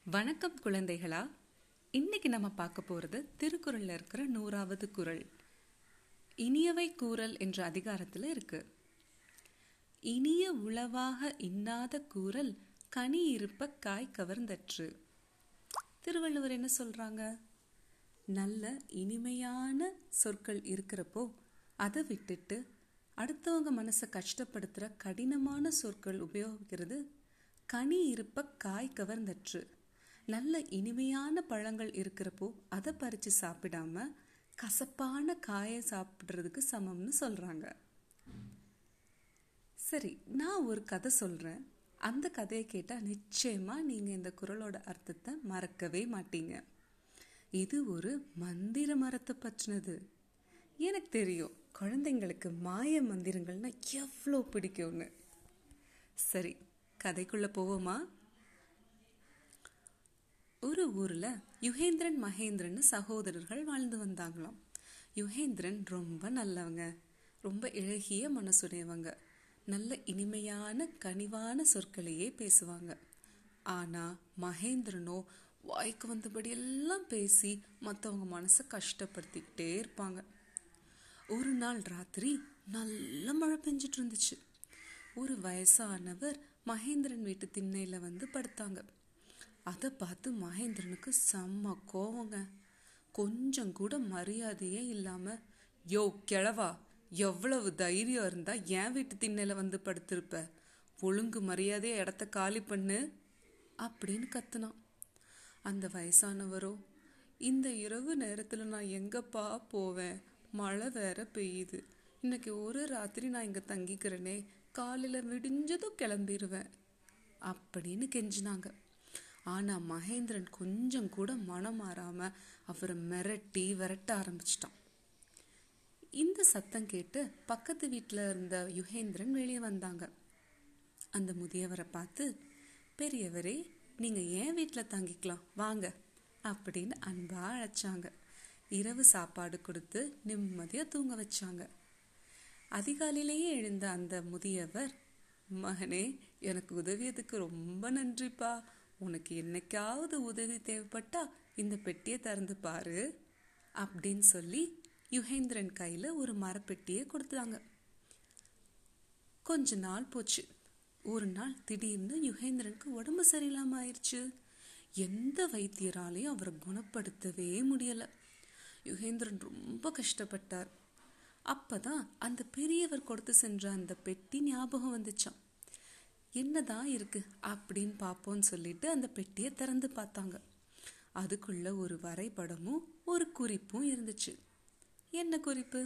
வணக்கம் குழந்தைகளா இன்னைக்கு நம்ம பார்க்க போறது திருக்குறள்ல இருக்கிற நூறாவது குறள் இனியவை கூறல் என்ற அதிகாரத்துல இருக்கு இனிய உளவாக இன்னாத கூறல் கனி இருப்ப காய் கவர்ந்தற்று திருவள்ளுவர் என்ன சொல்றாங்க நல்ல இனிமையான சொற்கள் இருக்கிறப்போ அதை விட்டுட்டு அடுத்தவங்க மனசை கஷ்டப்படுத்துற கடினமான சொற்கள் உபயோகிக்கிறது கனி இருப்ப காய் கவர்ந்தற்று நல்ல இனிமையான பழங்கள் இருக்கிறப்போ அதை பறித்து சாப்பிடாம கசப்பான காயை சாப்பிட்றதுக்கு சமம்னு சொல்றாங்க சரி நான் ஒரு கதை சொல்றேன் அந்த கதையை கேட்டால் நிச்சயமா நீங்க இந்த குரலோட அர்த்தத்தை மறக்கவே மாட்டீங்க இது ஒரு மந்திர மரத்தை பற்றினது எனக்கு தெரியும் குழந்தைங்களுக்கு மாய மந்திரங்கள்னா எவ்வளோ பிடிக்கும்னு சரி கதைக்குள்ள போவோமா ஒரு ஊர்ல யுகேந்திரன் மகேந்திரன் சகோதரர்கள் வாழ்ந்து வந்தாங்களாம் யுகேந்திரன் ரொம்ப நல்லவங்க ரொம்ப இழகிய மனசுடையவங்க நல்ல இனிமையான கனிவான சொற்களையே பேசுவாங்க ஆனா மகேந்திரனோ வாய்க்கு வந்தபடி எல்லாம் பேசி மற்றவங்க மனசை கஷ்டப்படுத்திக்கிட்டே இருப்பாங்க ஒரு நாள் ராத்திரி நல்ல மழை பெஞ்சிட்டு இருந்துச்சு ஒரு வயசானவர் மகேந்திரன் வீட்டு திண்ணையில வந்து படுத்தாங்க அதை பார்த்து மகேந்திரனுக்கு செம்ம கோவங்க கொஞ்சம் கூட மரியாதையே இல்லாம யோ கிழவா எவ்வளவு தைரியம் இருந்தா என் வீட்டு திண்ணையில வந்து படுத்திருப்ப ஒழுங்கு மரியாதையா இடத்த காலி பண்ணு அப்படின்னு கத்துனான் அந்த வயசானவரோ இந்த இரவு நேரத்துல நான் எங்கப்பா போவேன் மழை வேற பெய்யுது இன்னைக்கு ஒரு ராத்திரி நான் இங்க தங்கிக்கிறேனே காலையில விடிஞ்சதும் கிளம்பிடுவேன் அப்படின்னு கெஞ்சினாங்க ஆனா மகேந்திரன் கொஞ்சம் கூட மனம் மாறாம அவரை மிரட்டி விரட்ட ஆரம்பிச்சிட்டான் இந்த சத்தம் கேட்டு பக்கத்து வீட்டில் இருந்த யுகேந்திரன் வெளியே வந்தாங்க அந்த முதியவரை பார்த்து பெரியவரே நீங்க ஏன் வீட்டில் தங்கிக்கலாம் வாங்க அப்படின்னு அன்பா அழைச்சாங்க இரவு சாப்பாடு கொடுத்து நிம்மதியா தூங்க வச்சாங்க அதிகாலையிலேயே எழுந்த அந்த முதியவர் மகனே எனக்கு உதவியதுக்கு ரொம்ப நன்றிப்பா உனக்கு என்னைக்காவது உதவி தேவைப்பட்டா இந்த பெட்டியை திறந்து பாரு அப்படின்னு சொல்லி யுகேந்திரன் கையில ஒரு மரப்பெட்டியை கொடுத்தாங்க கொஞ்ச நாள் போச்சு ஒரு நாள் திடீர்னு யுகேந்திரனுக்கு உடம்பு சரியில்லாம ஆயிடுச்சு எந்த வைத்தியராலையும் அவரை குணப்படுத்தவே முடியல யுகேந்திரன் ரொம்ப கஷ்டப்பட்டார் அப்பதான் அந்த பெரியவர் கொடுத்து சென்ற அந்த பெட்டி ஞாபகம் வந்துச்சான் என்னதான் இருக்கு அப்படின்னு பார்ப்போம்னு சொல்லிட்டு அந்த பெட்டியை திறந்து பார்த்தாங்க அதுக்குள்ள ஒரு வரைபடமும் ஒரு குறிப்பும் இருந்துச்சு என்ன குறிப்பு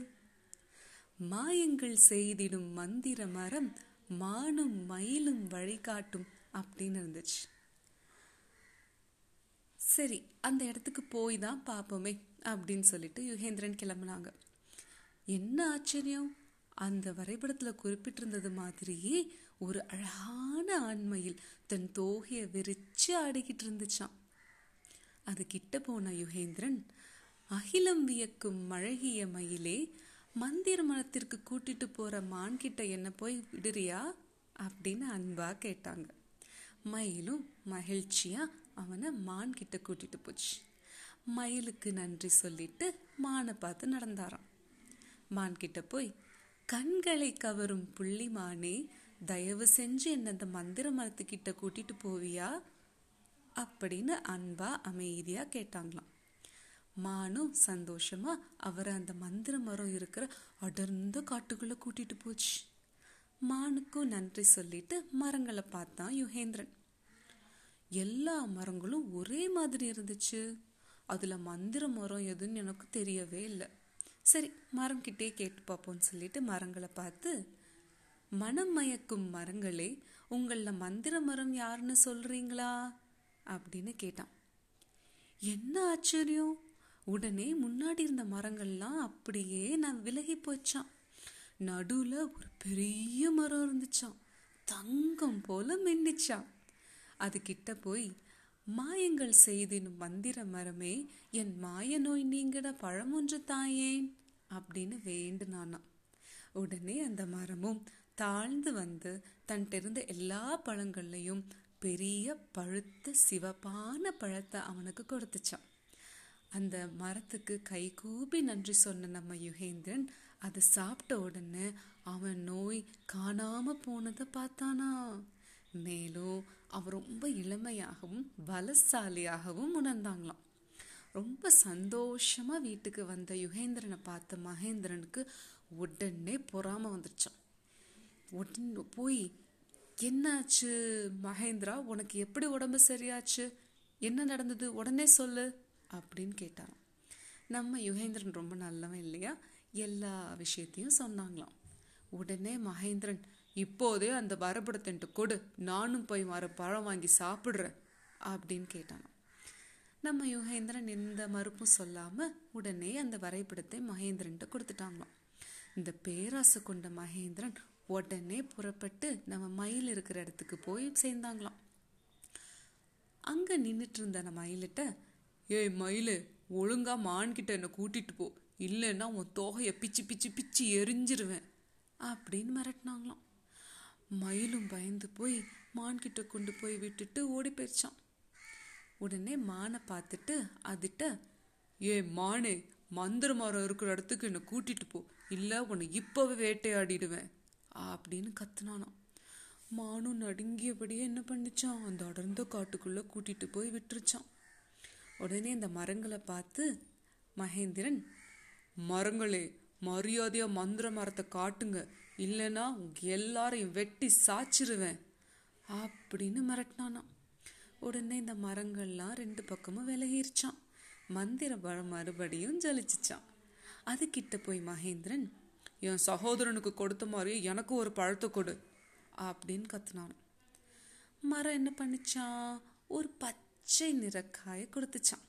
மாயங்கள் செய்திடும் மந்திர மரம் மானும் மயிலும் வழிகாட்டும் அப்படின்னு இருந்துச்சு சரி அந்த இடத்துக்கு போய் தான் பார்ப்போமே அப்படின்னு சொல்லிட்டு யுகேந்திரன் கிளம்புனாங்க என்ன ஆச்சரியம் அந்த வரைபடத்துல குறிப்பிட்டிருந்தது மாதிரியே ஒரு அழகான ஆண்மையில் தன் தோகையை விரிச்சு ஆடிக்கிட்டு இருந்துச்சான் அது கிட்ட போன யுகேந்திரன் அகிலம் வியக்கும் மழகிய மயிலே மந்திர மனத்திற்கு கூட்டிட்டு போற மான் கிட்ட என்ன போய் விடுறியா அப்படின்னு அன்பா கேட்டாங்க மயிலும் மகிழ்ச்சியா அவனை மான் கிட்ட கூட்டிட்டு போச்சு மயிலுக்கு நன்றி சொல்லிட்டு மானை பார்த்து நடந்தாராம் மான் கிட்ட போய் கண்களை கவரும் புள்ளி மானே தயவு செஞ்சு என்ன அந்த மந்திர மரத்துக்கிட்ட கூட்டிட்டு போவியா அப்படின்னு அன்பா அமைதியா கேட்டாங்களாம் மானும் சந்தோஷமா அவரை அந்த மந்திர மரம் இருக்கிற அடர்ந்த காட்டுக்குள்ள கூட்டிட்டு போச்சு மானுக்கும் நன்றி சொல்லிட்டு மரங்களை பார்த்தான் யுகேந்திரன் எல்லா மரங்களும் ஒரே மாதிரி இருந்துச்சு அதுல மந்திர மரம் எதுன்னு எனக்கு தெரியவே இல்லை சரி மரம் கிட்டே கேட்டு பார்ப்போம்னு சொல்லிட்டு மரங்களை பார்த்து மனம் மயக்கும் மரங்களே உங்கள மந்திர மரம் யாருன்னு சொல்றீங்களா அப்படின்னு கேட்டான் என்ன ஆச்சரியம் உடனே முன்னாடி இருந்த மரங்கள்லாம் அப்படியே நான் விலகி போச்சான் நடுவுல ஒரு பெரிய மரம் இருந்துச்சான் தங்கம் போல மின்னிச்சான் அது கிட்ட போய் மாயங்கள் செய்தினும் மந்திர மரமே என் மாய நோய் நீங்கிட பழம் ஒன்று தாயேன் அப்படின்னு வேண்டுனானாம் உடனே அந்த மரமும் தாழ்ந்து வந்து தன்கிட்ட இருந்த எல்லா பழங்கள்லையும் பெரிய பழுத்த சிவப்பான பழத்தை அவனுக்கு கொடுத்துச்சான் அந்த மரத்துக்கு கை கூப்பி நன்றி சொன்ன நம்ம யுகேந்திரன் அதை சாப்பிட்ட உடனே அவன் நோய் காணாம போனதை பார்த்தானா மேலும் அவன் ரொம்ப இளமையாகவும் பலசாலியாகவும் உணர்ந்தாங்களாம் ரொம்ப சந்தோஷமா வீட்டுக்கு வந்த யுகேந்திரனை பார்த்த மகேந்திரனுக்கு உடனே பொறாம வந்துருச்சான் உடனே போய் என்னாச்சு மகேந்திரா உனக்கு எப்படி உடம்பு சரியாச்சு என்ன நடந்தது உடனே சொல்லு அப்படின்னு கேட்டாராம் நம்ம யுகேந்திரன் ரொம்ப நல்லவன் இல்லையா எல்லா விஷயத்தையும் சொன்னாங்களாம் உடனே மகேந்திரன் இப்போதே அந்த வரப்படத்தன்ட்டு கொடு நானும் போய் வர பழம் வாங்கி சாப்பிட்றேன் அப்படின்னு கேட்டானாம் நம்ம யுகேந்திரன் எந்த மறுப்பும் சொல்லாம உடனே அந்த வரைபடத்தை மகேந்திரன்ட்ட கொடுத்துட்டாங்களாம் இந்த பேராசை கொண்ட மகேந்திரன் உடனே புறப்பட்டு நம்ம மயில் இருக்கிற இடத்துக்கு போய் சேர்ந்தாங்களாம் அங்க நின்றுட்டு இருந்த அந்த மயிலிட்ட ஏய் மயிலு ஒழுங்கா மான்கிட்ட என்னை கூட்டிட்டு போ இல்லைன்னா உன் தோகையை பிச்சு பிச்சு பிச்சு எரிஞ்சிருவேன் அப்படின்னு மிரட்டினாங்களாம் மயிலும் பயந்து போய் மான்கிட்ட கொண்டு போய் விட்டுட்டு ஓடி போயிடுச்சான் உடனே மானை பார்த்துட்டு அதுட்ட ஏ மானே மந்திர மரம் இருக்கிற இடத்துக்கு என்னை கூட்டிட்டு போ இல்லை உன்னை இப்போவே வேட்டையாடிடுவேன் அப்படின்னு கத்துனானாம் மானும் நடுங்கியபடியே என்ன பண்ணிச்சான் அந்த அடர்ந்த காட்டுக்குள்ள கூட்டிட்டு போய் விட்டுருச்சான் உடனே இந்த மரங்களை பார்த்து மகேந்திரன் மரங்களே மரியாதையா மந்திர மரத்தை காட்டுங்க இல்லைன்னா உங்க எல்லாரையும் வெட்டி சாச்சிருவேன் அப்படின்னு மிரட்டினானாம் உடனே இந்த மரங்கள்லாம் ரெண்டு பக்கமும் விலகிருச்சான் மந்திர பழம் மறுபடியும் ஜலிச்சிச்சான் அது கிட்ட போய் மகேந்திரன் என் சகோதரனுக்கு கொடுத்த மாதிரி எனக்கு ஒரு பழத்தை கொடு அப்படின்னு கத்துனான் மரம் என்ன பண்ணிச்சான் ஒரு பச்சை நிறக்காய கொடுத்துச்சான்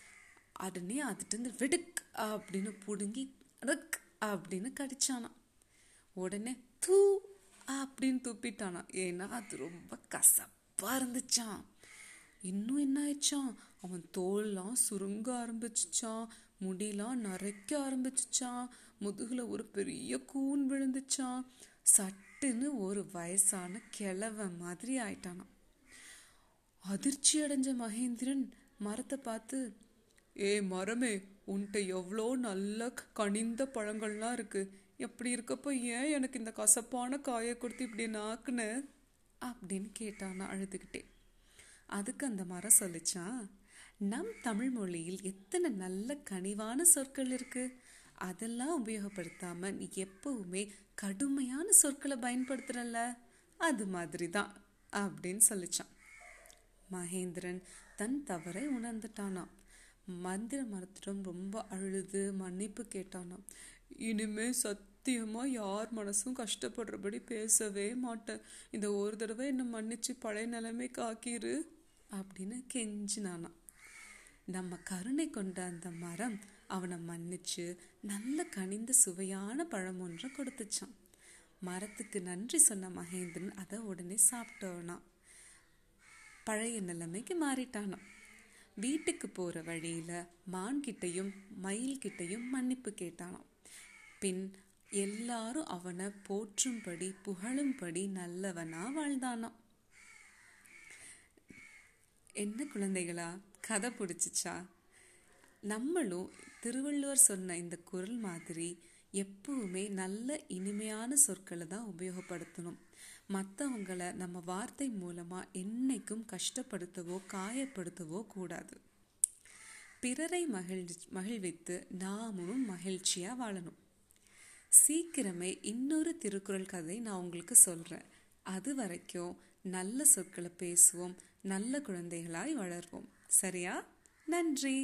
உடனே அதுட்டு இருந்து வெடுக் அப்படின்னு புடுங்கி ரக் அப்படின்னு கடிச்சானாம் உடனே தூ அப்படின்னு துப்பிட்டானா ஏன்னா அது ரொம்ப கசப்பா இருந்துச்சான் இன்னும் என்ன ஆயிடுச்சான் அவன் தோல்லாம் சுருங்க ஆரம்பிச்சுச்சான் முடியெல்லாம் நரைக்க ஆரம்பிச்சுச்சான் முதுகுல ஒரு பெரிய கூன் விழுந்துச்சான் சட்டுன்னு ஒரு வயசான கிழவ மாதிரி ஆயிட்டானாம் அதிர்ச்சி அடைஞ்ச மகேந்திரன் மரத்தை பார்த்து ஏ மரமே உன்கிட்ட எவ்வளோ நல்ல கனிந்த பழங்கள்லாம் இருக்கு எப்படி இருக்கப்போ ஏன் எனக்கு இந்த கசப்பான காயை கொடுத்து இப்படி நாக்குன அப்படின்னு கேட்டானா அழுதுகிட்டே அதுக்கு அந்த மரம் சொல்லிச்சான் நம் தமிழ் மொழியில் எத்தனை நல்ல கனிவான சொற்கள் இருக்கு அதெல்லாம் உபயோகப்படுத்தாம நீ எப்பவுமே கடுமையான சொற்களை பயன்படுத்துறல்ல அது மாதிரி தான் அப்படின்னு சொல்லிச்சான் மகேந்திரன் தன் தவறை உணர்ந்துட்டானாம் மந்திர மரத்திடம் ரொம்ப அழுது மன்னிப்பு கேட்டானாம் இனிமே சத்தியமா யார் மனசும் கஷ்டப்படுறபடி பேசவே மாட்டேன் இந்த ஒரு தடவை என்னை மன்னிச்சு பழைய நிலைமைக்கு ஆக்கிரு அப்படின்னு கெஞ்சினானாம் நம்ம கருணை கொண்ட அந்த மரம் அவனை மன்னிச்சு நல்ல கனிந்த சுவையான பழம் ஒன்றை கொடுத்துச்சான் மரத்துக்கு நன்றி சொன்ன மகேந்திரன் அதை உடனே சாப்பிட்டோனா பழைய நிலைமைக்கு மாறிட்டானாம் வீட்டுக்கு போற வழியில மான்கிட்டையும் மயில்கிட்டையும் மன்னிப்பு கேட்டானாம் பின் எல்லாரும் அவனை போற்றும்படி புகழும்படி நல்லவனா வாழ்ந்தானாம் என்ன குழந்தைகளா கதை பிடிச்சிச்சா நம்மளும் திருவள்ளுவர் சொன்ன இந்த குரல் மாதிரி எப்பவுமே நல்ல இனிமையான சொற்களை தான் உபயோகப்படுத்தணும் மற்றவங்களை நம்ம வார்த்தை மூலமாக என்னைக்கும் கஷ்டப்படுத்தவோ காயப்படுத்தவோ கூடாது பிறரை மகிழ்ச்சி மகிழ்வித்து நாமும் மகிழ்ச்சியாக வாழணும் சீக்கிரமே இன்னொரு திருக்குறள் கதை நான் உங்களுக்கு சொல்கிறேன் அது வரைக்கும் நல்ல சொற்களை பேசுவோம் நல்ல குழந்தைகளாய் வளர்வோம் சரியா நன்றி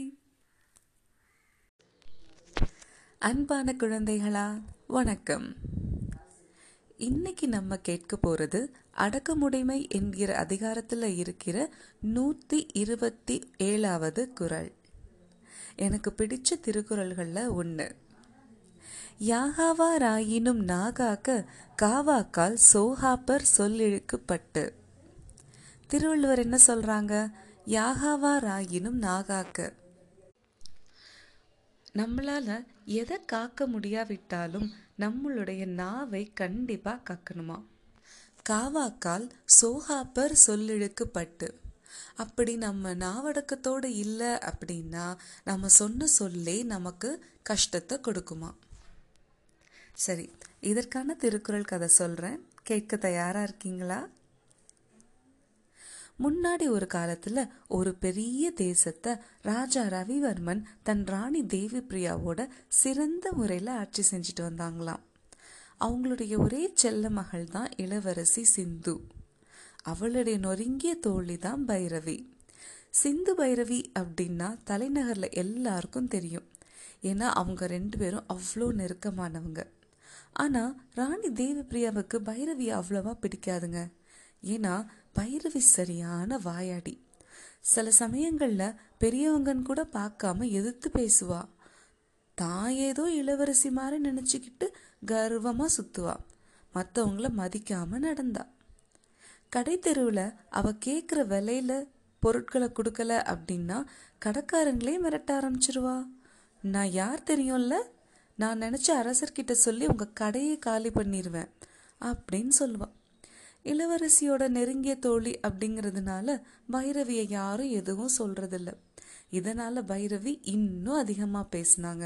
அன்பான குழந்தைகளா வணக்கம் இன்னைக்கு நம்ம கேட்க போறது அடக்குமுடைமை என்கிற அதிகாரத்துல இருக்கிற நூத்தி இருபத்தி ஏழாவது குறள் எனக்கு பிடிச்ச திருக்குறள்கள்ல ஒன்று யாகாவாராயினும் நாகாக்க காவாக்கால் சோகாப்பர் சொல்லிழுக்குப்பட்டு திருவள்ளுவர் என்ன சொல்றாங்க யாகாவாராயினும் நாகாக்க நம்மளால எதை காக்க முடியாவிட்டாலும் நம்மளுடைய நாவை கண்டிப்பா காக்கணுமா காவாக்கால் சோகாப்பர் சொல்லிழுக்கு பட்டு அப்படி நம்ம நாவடக்கத்தோடு இல்லை அப்படின்னா நம்ம சொன்ன சொல்லே நமக்கு கஷ்டத்தை கொடுக்குமா சரி இதற்கான திருக்குறள் கதை சொல்றேன் கேட்க தயாரா இருக்கீங்களா முன்னாடி ஒரு காலத்துல ஒரு பெரிய தேசத்தை ராஜா ரவிவர்மன் தன் ராணி தேவி பிரியாவோட சிறந்த முறையில ஆட்சி செஞ்சுட்டு வந்தாங்களாம் அவங்களுடைய ஒரே செல்ல மகள் தான் இளவரசி சிந்து அவளுடைய நொறுங்கிய தோழி தான் பைரவி சிந்து பைரவி அப்படின்னா தலைநகர்ல எல்லாருக்கும் தெரியும் ஏன்னா அவங்க ரெண்டு பேரும் அவ்வளோ நெருக்கமானவங்க ஆனா ராணி தேவி பிரியாவுக்கு பைரவி அவ்வளவா பிடிக்காதுங்க ஏன்னா பைரவி சரியான வாயாடி சில சமயங்கள்ல பெரியவங்கன்னு கூட பார்க்காம எதிர்த்து பேசுவா தான் ஏதோ இளவரசி மாதிரி நினைச்சுக்கிட்டு கர்வமா சுத்துவா மத்தவங்கள மதிக்காம நடந்தா கடை தெருவில் அவ கேட்குற விலையில பொருட்களை கொடுக்கல அப்படின்னா கடைக்காரங்களே மிரட்ட ஆரம்பிச்சிருவா நான் யார் தெரியும்ல நான் நினச்ச அரசர்கிட்ட சொல்லி உங்க கடையை காலி பண்ணிடுவேன் அப்படின்னு சொல்லுவா இளவரசியோட நெருங்கிய தோழி அப்படிங்கிறதுனால பைரவியை யாரும் எதுவும் சொல்றதில்ல இதனால பைரவி இன்னும் அதிகமா பேசினாங்க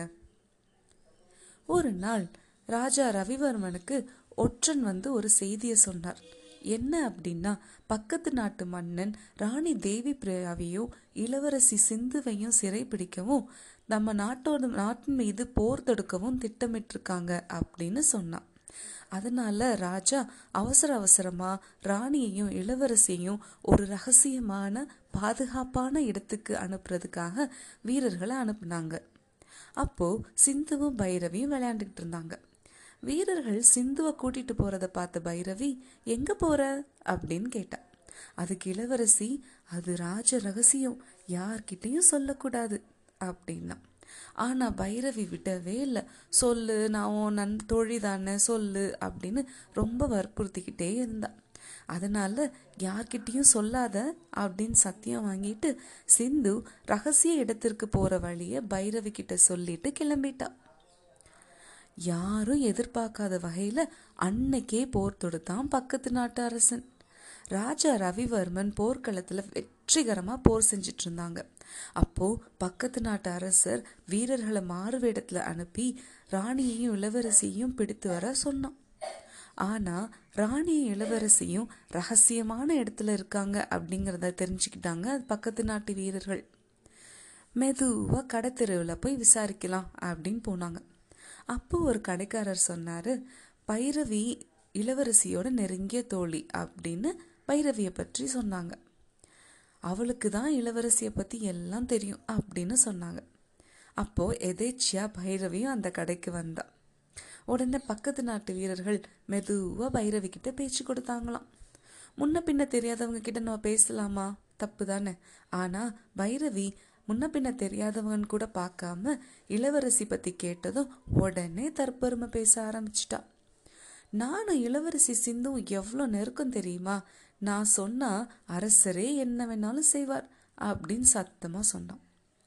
ஒரு நாள் ராஜா ரவிவர்மனுக்கு ஒற்றன் வந்து ஒரு செய்தியை சொன்னார் என்ன அப்படின்னா பக்கத்து நாட்டு மன்னன் ராணி தேவி பிரியாவையும் இளவரசி சிந்துவையும் சிறை பிடிக்கவும் நம்ம நாட்டோட நாட்டின் மீது போர் தொடுக்கவும் திட்டமிட்டிருக்காங்க அப்படின்னு சொன்னான் அதனால ராஜா அவசர அவசரமா ராணியையும் இளவரசியையும் ஒரு ரகசியமான பாதுகாப்பான இடத்துக்கு அனுப்புறதுக்காக வீரர்களை அனுப்புனாங்க அப்போ சிந்துவும் பைரவியும் விளையாண்டுக்கிட்டு இருந்தாங்க வீரர்கள் சிந்துவை கூட்டிட்டு போறத பார்த்த பைரவி எங்க போற அப்படின்னு கேட்டா அதுக்கு இளவரசி அது ராஜ ரகசியம் யார்கிட்டயும் சொல்லக்கூடாது அப்படின்னா ஆனா பைரவி விடவே இல்லை சொல்லு நான் உன் நன் தோழி தானே சொல்லு அப்படின்னு ரொம்ப வற்புறுத்திக்கிட்டே இருந்தா அதனால யார்கிட்டயும் சொல்லாத அப்படின்னு சத்தியம் வாங்கிட்டு சிந்து ரகசிய இடத்திற்கு போற வழிய பைரவி கிட்ட சொல்லிட்டு கிளம்பிட்டா யாரும் எதிர்பார்க்காத வகையில அன்னைக்கே போர் தொடுத்தான் பக்கத்து நாட்டு அரசன் ராஜா ரவிவர்மன் போர்க்களத்துல வெற்றிகரமா போர் செஞ்சிட்டு இருந்தாங்க அப்போ பக்கத்து நாட்டு அரசர் வீரர்களை மாறு வேடத்துல அனுப்பி ராணியையும் இளவரசியையும் பிடித்து வர சொன்னான் ஆனா ராணியும் இளவரசியும் ரகசியமான இடத்துல இருக்காங்க அப்படிங்கறத தெரிஞ்சுக்கிட்டாங்க பக்கத்து நாட்டு வீரர்கள் மெதுவா கடத்தெருவில் போய் விசாரிக்கலாம் அப்படின்னு போனாங்க அப்போ ஒரு கடைக்காரர் சொன்னாரு பைரவி இளவரசியோட நெருங்கிய தோழி அப்படின்னு பைரவியை பற்றி சொன்னாங்க அவளுக்கு தான் இளவரசியை பத்தி எல்லாம் தெரியும் அப்படின்னு சொன்னாங்க அப்போ எதேச்சியா பைரவியும் அந்த கடைக்கு வந்தா உடனே பக்கத்து நாட்டு வீரர்கள் மெதுவா பைரவி கிட்ட பேச்சு கொடுத்தாங்களாம் முன்ன பின்ன தெரியாதவங்க கிட்ட நம்ம பேசலாமா தப்பு தானே ஆனா பைரவி முன்ன பின்ன தெரியாதவங்கன்னு கூட பார்க்காம இளவரசி பத்தி கேட்டதும் உடனே தற்பெருமை பேச ஆரம்பிச்சிட்டா நானும் இளவரசி சிந்தும் எவ்வளோ நெருக்கம் தெரியுமா நான் சொன்னா அரசரே என்ன வேணாலும் செய்வார் அப்படின்னு சத்தமா சொன்னான்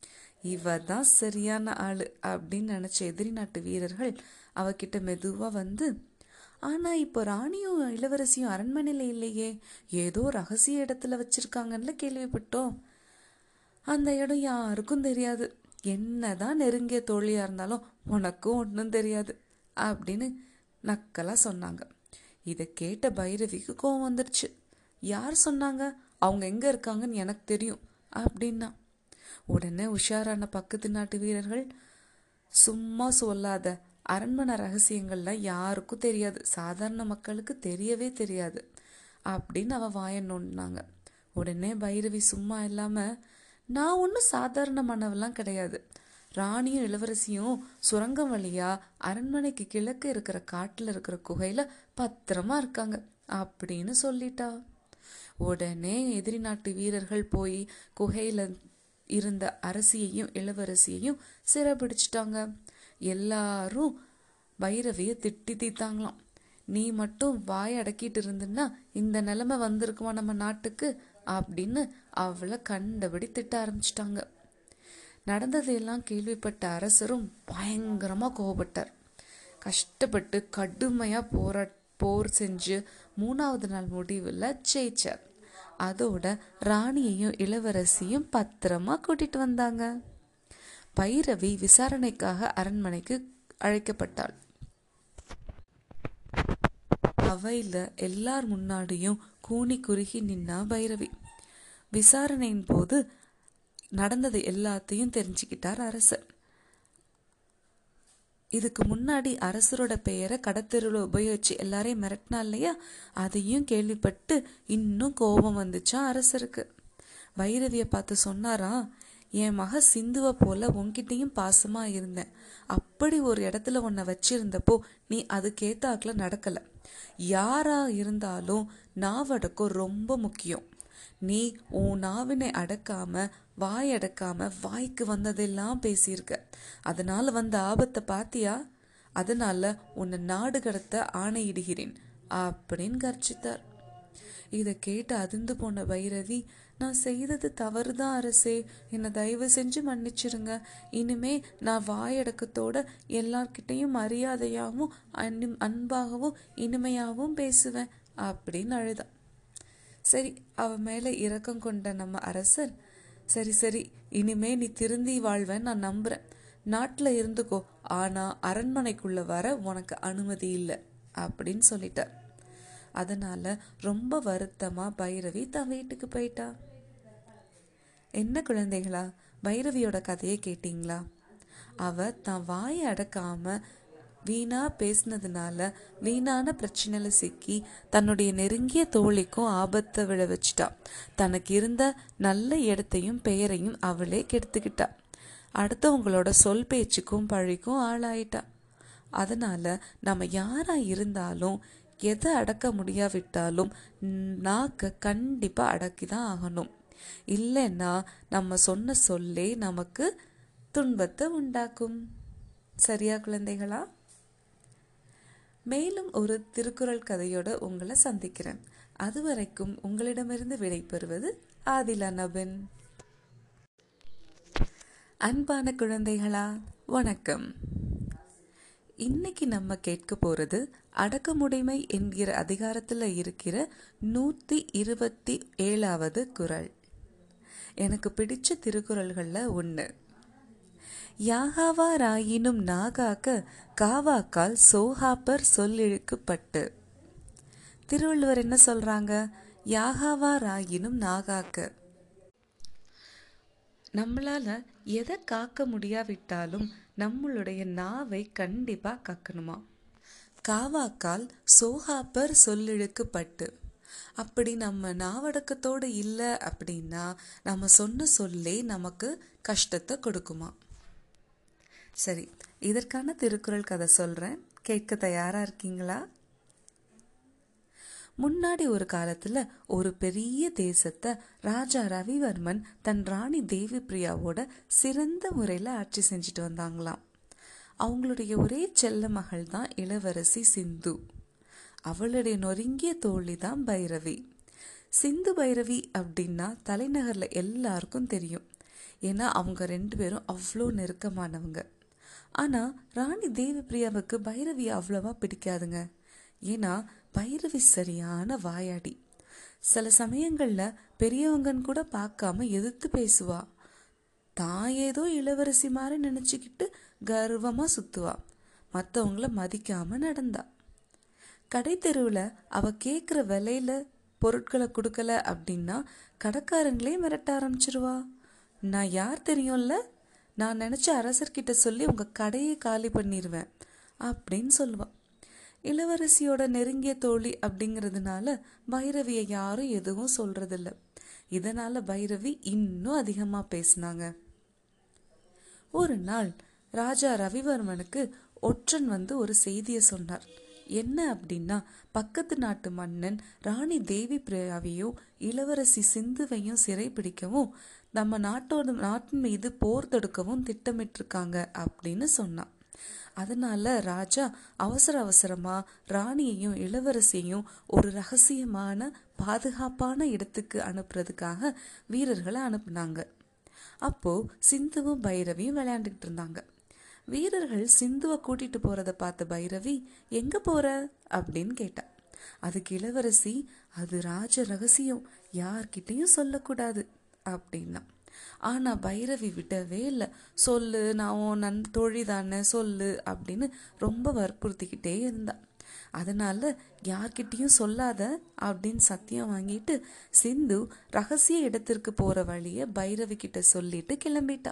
இவ தான் சரியான ஆளு அப்படின்னு நினைச்ச எதிரி நாட்டு வீரர்கள் அவகிட்ட மெதுவா வந்து ஆனா இப்போ ராணியும் இளவரசியும் அரண்மனையில இல்லையே ஏதோ ரகசிய இடத்துல வச்சிருக்காங்கன்னு கேள்விப்பட்டோம் அந்த இடம் யாருக்கும் தெரியாது என்னதான் நெருங்கிய தோழியா இருந்தாலும் உனக்கும் ஒன்றும் தெரியாது அப்படின்னு நக்கலா சொன்னாங்க இதை கேட்ட பைரவிக்கு கோவம் வந்துருச்சு யார் சொன்னாங்க அவங்க எங்க இருக்காங்கன்னு எனக்கு தெரியும் அப்படின்னா உடனே உஷாரான பக்கத்து நாட்டு வீரர்கள் சும்மா சொல்லாத அரண்மனை ரகசியங்கள்லாம் யாருக்கும் தெரியாது சாதாரண மக்களுக்கு தெரியவே தெரியாது அப்படின்னு அவ வாய நோண்டினாங்க உடனே பைரவி சும்மா இல்லாம நான் ஒன்றும் சாதாரணமானவெல்லாம் கிடையாது ராணியும் இளவரசியும் சுரங்கம் வழியா அரண்மனைக்கு கிழக்கு இருக்கிற காட்டுல இருக்கிற குகையில பத்திரமா இருக்காங்க அப்படின்னு சொல்லிட்டா உடனே எதிரி நாட்டு வீரர்கள் போய் குகையில இருந்த அரசியையும் இளவரசியையும் சிறைபிடிச்சிட்டாங்க எல்லாரும் பைரவிய திட்டி தீத்தாங்களாம் நீ மட்டும் வாய் அடக்கிட்டு இருந்தன்னா இந்த நிலைமை வந்திருக்குமா நம்ம நாட்டுக்கு அப்படின்னு அவளை கண்டபடி திட்ட ஆரம்பிச்சிட்டாங்க நடந்ததையெல்லாம் கேள்விப்பட்ட அரசரும் பயங்கரமா கோவப்பட்டார் கஷ்டப்பட்டு கடுமையா போரா போர் செஞ்சு மூணாவது நாள் முடிவில் ஜெயிச்சார் அதோட ராணியையும் இளவரசியும் பத்திரமா கூட்டிட்டு வந்தாங்க பைரவி விசாரணைக்காக அரண்மனைக்கு அழைக்கப்பட்டாள் அவையில் எல்லார் முன்னாடியும் கூனி குறுகி நின்னா பைரவி விசாரணையின் போது நடந்தது எல்லாத்தையும் தெரிஞ்சுக்கிட்டார் அரசர் இதுக்கு முன்னாடி அரசரோட பெயரை கடத்தெருவில் உபயோகிச்சு எல்லாரையும் மிரட்டினா இல்லையா அதையும் கேள்விப்பட்டு இன்னும் கோபம் வந்துச்சா அரசருக்கு பைரவியை பார்த்து சொன்னாராம் என் மக சிந்துவை போல உன்கிட்டயும் பாசமா இருந்தேன் அப்படி ஒரு இடத்துல உன்னை வச்சிருந்தப்போ நீ அதுக்கேத்தாக்குல நடக்கல யாரா இருந்தாலும் நாவடக்கம் ரொம்ப முக்கியம் நீ உன் நாவினை அடக்காம வாய் அடக்காம வாய்க்கு வந்ததெல்லாம் பேசியிருக்க அதனால வந்த ஆபத்தை பாத்தியா அதனால உன்னை நாடு கடத்த ஆணையிடுகிறேன் அப்படின்னு கர்ச்சித்தார் இதை கேட்டு அதிர்ந்து போன பைரவி நான் செய்தது தவறுதான் அரசே என்னை தயவு செஞ்சு மன்னிச்சிருங்க இனிமே நான் வாயடக்கத்தோட எல்லார்கிட்டையும் மரியாதையாகவும் அன்பு அன்பாகவும் இனிமையாகவும் பேசுவேன் அப்படின்னு அழுதான் சரி அவ மேல இரக்கம் கொண்ட நம்ம அரசர் சரி சரி இனிமே நீ திருந்தி வாழ்வேன்னு நான் நம்புறேன் நாட்டுல இருந்துக்கோ ஆனா அரண்மனைக்குள்ள வர உனக்கு அனுமதி இல்லை அப்படின்னு சொல்லிட்டார் அதனால ரொம்ப வருத்தமா பைரவி தன் வீட்டுக்கு போயிட்டா என்ன குழந்தைகளா பைரவியோட கதையை கேட்டீங்களா அவ தான் வாயை அடக்காம வீணா பேசினதுனால வீணான பிரச்சனையில சிக்கி தன்னுடைய நெருங்கிய தோழிக்கும் ஆபத்தை விழ வச்சிட்டா தனக்கு இருந்த நல்ல இடத்தையும் பெயரையும் அவளே கெடுத்துக்கிட்டா அடுத்தவங்களோட சொல் பேச்சுக்கும் பழிக்கும் ஆளாயிட்டா அதனால நம்ம யாரா இருந்தாலும் எதை அடக்க முடியாவிட்டாலும் நாக்க கண்டிப்பா அடக்கி தான் ஆகணும் இல்லைன்னா நம்ம சொன்ன சொல்லே நமக்கு துன்பத்தை உண்டாக்கும் சரியா குழந்தைகளா மேலும் ஒரு திருக்குறள் கதையோட உங்களை சந்திக்கிறேன் அதுவரைக்கும் உங்களிடமிருந்து விடைபெறுவது ஆதிலா நபின் அன்பான குழந்தைகளா வணக்கம் இன்னைக்கு நம்ம கேட்க போறது அடக்கமுடைமை என்கிற அதிகாரத்துல இருக்கிற நூத்தி இருபத்தி ஏழாவது குறள் எனக்கு பிடிச்ச திருக்குறள்கள்ல ஒன்று யாகாவாராயினும் நாகாக்க காவாக்கால் சோகாப்பர் சொல்லிழுக்குப்பட்டு திருவள்ளுவர் என்ன சொல்றாங்க யாகாவாராயினும் நாகாக்க நம்மளால எதை காக்க முடியாவிட்டாலும் நம்மளுடைய நாவை கண்டிப்பா காக்கணுமா காவாக்கால் சோகாப்பர் சொல்லிழுக்குப்பட்டு அப்படி நம்ம நாவடக்கத்தோடு இல்லை அப்படின்னா நம்ம சொன்ன சொல்லே நமக்கு கஷ்டத்தை கொடுக்குமா சரி இதற்கான திருக்குறள் கதை சொல்றேன் கேட்க தயாரா இருக்கீங்களா முன்னாடி ஒரு காலத்துல ஒரு பெரிய தேசத்தை ராஜா ரவிவர்மன் தன் ராணி தேவி பிரியாவோட சிறந்த முறையில ஆட்சி செஞ்சுட்டு வந்தாங்களாம் அவங்களுடைய ஒரே செல்ல மகள் தான் இளவரசி சிந்து அவளுடைய நொறுங்கிய தோழி தான் பைரவி சிந்து பைரவி அப்படின்னா தலைநகர்ல எல்லாருக்கும் தெரியும் ஏன்னா அவங்க ரெண்டு பேரும் அவ்வளோ நெருக்கமானவங்க ஆனா ராணி தேவி பிரியாவுக்கு பைரவி அவ்வளவா பிடிக்காதுங்க ஏன்னா பைரவி சரியான வாயாடி சில சமயங்கள்ல பெரியவங்கன்னு கூட பார்க்காம எதிர்த்து பேசுவா தான் ஏதோ இளவரசி மாதிரி நினைச்சுக்கிட்டு கர்வமா சுத்துவா மற்றவங்கள மதிக்காம நடந்தா கடை தெருவில் அவ கேட்குற விலையில பொருட்களை கொடுக்கல அப்படின்னா கடைக்காரங்களே மிரட்ட ஆரம்பிச்சிருவா நான் யார் தெரியும்ல நான் நினச்ச அரசர்கிட்ட சொல்லி உங்கள் கடையை காலி பண்ணிடுவேன் அப்படின்னு சொல்லுவா இளவரசியோட நெருங்கிய தோழி அப்படிங்கிறதுனால பைரவியை யாரும் எதுவும் சொல்றதில்ல இதனால பைரவி இன்னும் அதிகமா பேசினாங்க ஒரு நாள் ராஜா ரவிவர்மனுக்கு ஒற்றன் வந்து ஒரு செய்தியை சொன்னார் என்ன அப்படின்னா பக்கத்து நாட்டு மன்னன் ராணி தேவி பிரியாவையும் இளவரசி சிந்துவையும் சிறை பிடிக்கவும் நம்ம நாட்டோட நாட்டின் மீது போர் தொடுக்கவும் திட்டமிட்டிருக்காங்க அப்படின்னு சொன்னான் அதனால ராஜா அவசர அவசரமா ராணியையும் இளவரசியையும் ஒரு ரகசியமான பாதுகாப்பான இடத்துக்கு அனுப்புறதுக்காக வீரர்களை அனுப்புனாங்க அப்போ சிந்துவும் பைரவியும் விளையாண்டுக்கிட்டு இருந்தாங்க வீரர்கள் சிந்துவை கூட்டிட்டு போறத பார்த்த பைரவி எங்க போற அப்படின்னு கேட்டா அதுக்கு இளவரசி அது ராஜ ரகசியம் யார்கிட்டயும் சொல்லக்கூடாது அப்படின்னா ஆனா பைரவி விடவே இல்லை சொல்லு நான் உன் நன் தோழி தானே சொல்லு அப்படின்னு ரொம்ப வற்புறுத்திக்கிட்டே இருந்தா அதனால யார்கிட்டயும் சொல்லாத அப்படின்னு சத்தியம் வாங்கிட்டு சிந்து ரகசிய இடத்திற்கு போற வழிய பைரவி கிட்ட சொல்லிட்டு கிளம்பிட்டா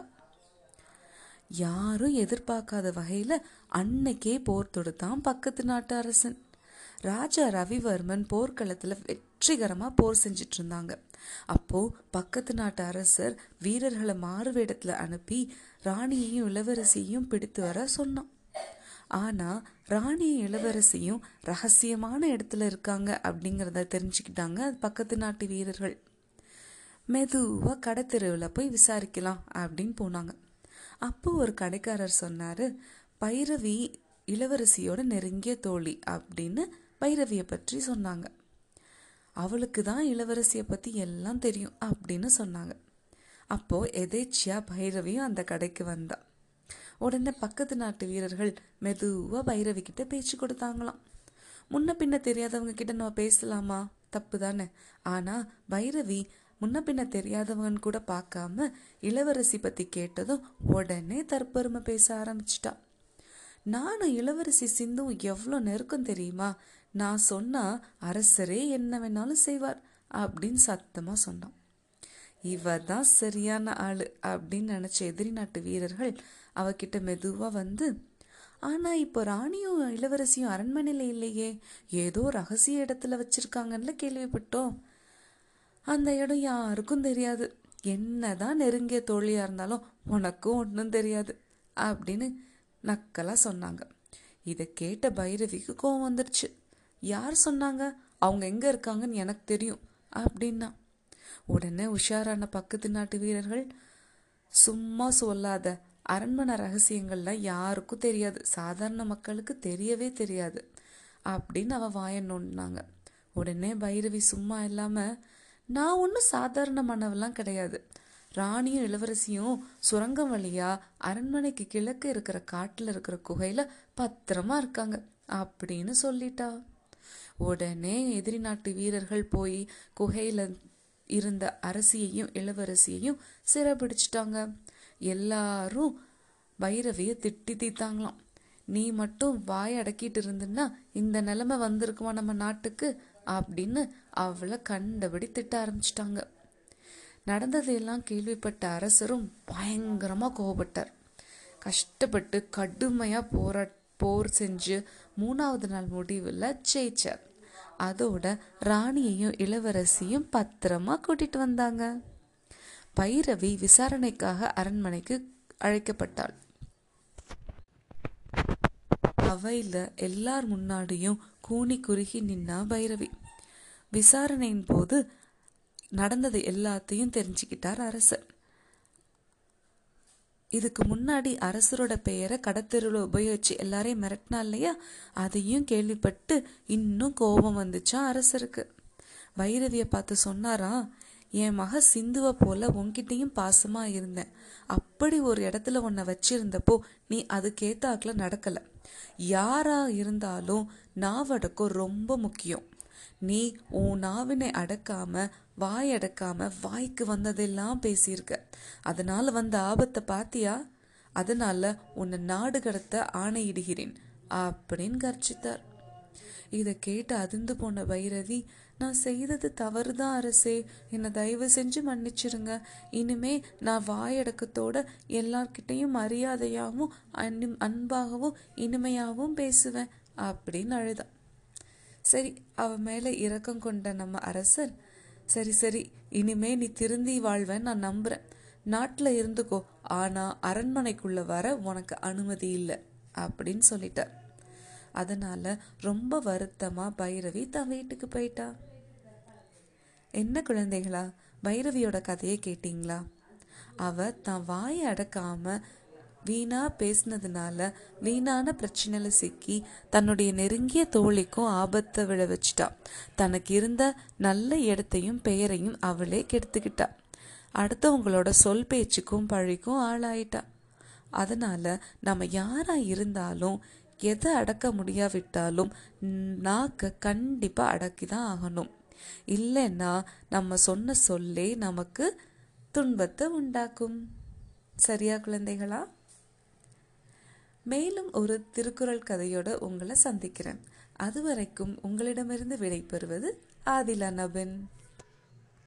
யாரும் எதிர்பார்க்காத வகையில அன்னைக்கே போர் தொடுத்தான் பக்கத்து நாட்டு அரசன் ராஜா ரவிவர்மன் போர்க்களத்துல வெற்றிகரமா போர் செஞ்சிட்டு இருந்தாங்க அப்போ பக்கத்து நாட்டு அரசர் வீரர்களை மாறு வேடத்துல அனுப்பி ராணியையும் இளவரசியையும் பிடித்து வர சொன்னான் ஆனா ராணியும் இளவரசியும் ரகசியமான இடத்துல இருக்காங்க அப்படிங்கறத தெரிஞ்சுக்கிட்டாங்க பக்கத்து நாட்டு வீரர்கள் மெதுவா கடைத்தெருவில் போய் விசாரிக்கலாம் அப்படின்னு போனாங்க அப்போ ஒரு கடைக்காரர் சொன்னாரு பைரவி இளவரசியோட நெருங்கிய தோழி அப்படின்னு பைரவிய பற்றி சொன்னாங்க அவளுக்கு தான் இளவரசிய பத்தி எல்லாம் தெரியும் அப்படின்னு சொன்னாங்க அப்போ எதேச்சியா பைரவியும் அந்த கடைக்கு வந்தா உடனே பக்கத்து நாட்டு வீரர்கள் மெதுவா பைரவி கிட்ட பேச்சு கொடுத்தாங்களாம் முன்ன பின்ன தெரியாதவங்க கிட்ட நம்ம பேசலாமா தப்பு தானே ஆனா பைரவி முன்ன பின்ன தெரியாதவங்கன்னு கூட பார்க்காம இளவரசி பத்தி கேட்டதும் உடனே தற்பெருமை பேச ஆரம்பிச்சிட்டா நானும் இளவரசி சிந்தும் எவ்வளோ நெருக்கம் தெரியுமா நான் சொன்னா அரசரே என்ன வேணாலும் செய்வார் அப்படின்னு சத்தமா சொன்னான் இவ தான் சரியான ஆளு அப்படின்னு நினைச்ச எதிரி நாட்டு வீரர்கள் அவகிட்ட மெதுவா வந்து ஆனா இப்போ ராணியும் இளவரசியும் அரண்மனையில இல்லையே ஏதோ ரகசிய இடத்துல வச்சிருக்காங்கன்னு கேள்விப்பட்டோம் அந்த இடம் யாருக்கும் தெரியாது என்னதான் நெருங்கிய தோழியா இருந்தாலும் உனக்கும் ஒன்றும் தெரியாது அப்படின்னு நக்கலா சொன்னாங்க இதை கேட்ட பைரவிக்கு கோவம் வந்துருச்சு யார் சொன்னாங்க அவங்க எங்க இருக்காங்கன்னு எனக்கு தெரியும் அப்படின்னா உடனே உஷாரான பக்கத்து நாட்டு வீரர்கள் சும்மா சொல்லாத அரண்மனை ரகசியங்கள்லாம் யாருக்கும் தெரியாது சாதாரண மக்களுக்கு தெரியவே தெரியாது அப்படின்னு அவ வாய நோண்டினாங்க உடனே பைரவி சும்மா இல்லாம நான் ஒன்றும் சாதாரணமானவெல்லாம் கிடையாது ராணியும் இளவரசியும் சுரங்கம் வழியா அரண்மனைக்கு கிழக்கு இருக்கிற காட்டுல இருக்கிற குகையில பத்திரமா இருக்காங்க அப்படின்னு சொல்லிட்டா உடனே எதிரி நாட்டு வீரர்கள் போய் குகையில இருந்த அரசியையும் இளவரசியையும் சிறைபிடிச்சிட்டாங்க எல்லாரும் பைரவிய திட்டி தீத்தாங்களாம் நீ மட்டும் வாய் அடக்கிட்டு இருந்தன்னா இந்த நிலைமை வந்திருக்குமா நம்ம நாட்டுக்கு அப்படின்னு அவளை கண்டபடி திட்ட ஆரம்பிச்சிட்டாங்க நடந்ததையெல்லாம் கேள்விப்பட்ட அரசரும் பயங்கரமா கோவப்பட்டார் கஷ்டப்பட்டு கடுமையா போரா போர் செஞ்சு மூணாவது நாள் முடிவில் ஜெயிச்சார் அதோட ராணியையும் இளவரசியும் பத்திரமா கூட்டிட்டு வந்தாங்க பைரவி விசாரணைக்காக அரண்மனைக்கு அழைக்கப்பட்டாள் அவையில எல்லார் முன்னாடியும் கூனி குறுகி நின்னா பைரவி விசாரணையின் போது நடந்தது எல்லாத்தையும் தெரிஞ்சுக்கிட்டார் அரசர் இதுக்கு முன்னாடி அரசரோட பெயரை கடத்தெருவில் உபயோகிச்சு எல்லாரையும் மிரட்டினா இல்லையா அதையும் கேள்விப்பட்டு இன்னும் கோபம் வந்துச்சா அரசருக்கு பைரவிய பார்த்து சொன்னாராம் என் மக சிந்துவ போல உன்கிட்டயும் பாசமா இருந்தேன் அப்படி ஒரு இடத்துல உன்னை வச்சிருந்தப்போ நீ அதுக்கேத்தாக்குல நடக்கல யாரா இருந்தாலும் நாவடக்கம் ரொம்ப முக்கியம் நீ உன் நாவினை அடக்காம வாய் அடக்காம வாய்க்கு வந்ததெல்லாம் பேசியிருக்க அதனால வந்த ஆபத்தை பாத்தியா அதனால உன்னை நாடு கடத்த ஆணையிடுகிறேன் அப்படின்னு கர்ச்சித்தார் இதை கேட்டு அதிர்ந்து போன பைரவி நான் செய்தது தவறுதான் அரசே என்னை தயவு செஞ்சு மன்னிச்சிருங்க இனிமே நான் வாயடக்கத்தோட எல்லார்கிட்டையும் மரியாதையாகவும் அன்பு- அன்பாகவும் இனிமையாகவும் பேசுவேன் அப்படின்னு அழுதான் சரி அவ மேல இரக்கம் கொண்ட நம்ம அரசர் சரி சரி இனிமே நீ திருந்தி வாழ்வேன்னு நான் நம்புறேன் நாட்டுல இருந்துக்கோ ஆனா அரண்மனைக்குள்ள வர உனக்கு அனுமதி இல்லை அப்படின்னு சொல்லிட்டார் அதனால ரொம்ப வருத்தமா பைரவி தன் வீட்டுக்கு போயிட்டா என்ன குழந்தைகளா பைரவியோட கதையை கேட்டீங்களா அவ தான் வாயை அடக்காம வீணா பேசினதுனால வீணான பிரச்சனையில சிக்கி தன்னுடைய நெருங்கிய தோழிக்கும் ஆபத்தை விழ வச்சிட்டா தனக்கு இருந்த நல்ல இடத்தையும் பெயரையும் அவளே கெடுத்துக்கிட்டா அடுத்தவங்களோட சொல் பேச்சுக்கும் பழிக்கும் ஆளாயிட்டா அதனால நம்ம யாரா இருந்தாலும் எதை அடக்க முடியாவிட்டாலும் நாக்க கண்டிப்பா அடக்கி தான் ஆகணும் இல்லைன்னா நம்ம சொன்ன சொல்லே நமக்கு துன்பத்தை உண்டாக்கும் சரியா குழந்தைகளா மேலும் ஒரு திருக்குறள் கதையோட உங்களை சந்திக்கிறேன் அதுவரைக்கும் உங்களிடமிருந்து விடை பெறுவது ஆதிலா நபின்